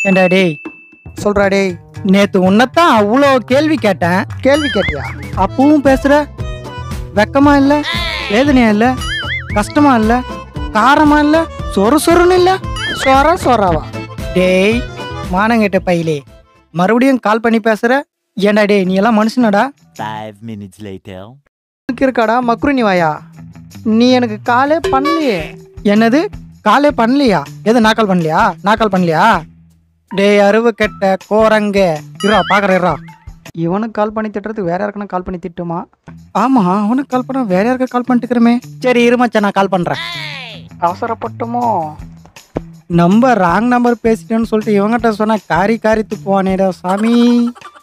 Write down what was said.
ஏண்டா டேய் சொல்றா டேய் நேத்து உன்னைத்தான் அவ்வளோ கேள்வி கேட்டேன் கேள்வி கேட்டியா அப்பவும் பேசுற வெக்கமா இல்ல வேதனையா இல்ல கஷ்டமா இல்ல காரமா இல்ல சொறு சொருன்னு இல்ல சொர சொராவா டேய் மானங்கிட்ட பையிலே மறுபடியும் கால் பண்ணி பேசுற ஏண்டா டேய் நீ எல்லாம் மனுஷனடா Five minutes later. உனக்கு இருக்காடா மக்குருனி வாயா நீ எனக்கு காலே பண்ணலையே என்னது காலே பண்ணலையா எது நான் கால் பண்ணலையா நான் கால் பண்ணலையா டேய் அருவு கெட்ட கோரங்க இரா பாக்குற இரா இவனுக்கு கால் பண்ணி திட்டுறது வேற யாருக்குன்னா கால் பண்ணி திட்டுமா ஆமா அவனுக்கு கால் பண்ண வேற யாருக்கு கால் பண்ணிட்டுக்கிறமே சரி இரு மச்சான் நான் கால் பண்றேன் அவசரப்பட்டுமோ நம்பர் ராங் நம்பர் பேசிட்டேன்னு சொல்லிட்டு இவங்கிட்ட சொன்னா காரி காரி துப்புவானேடா சாமி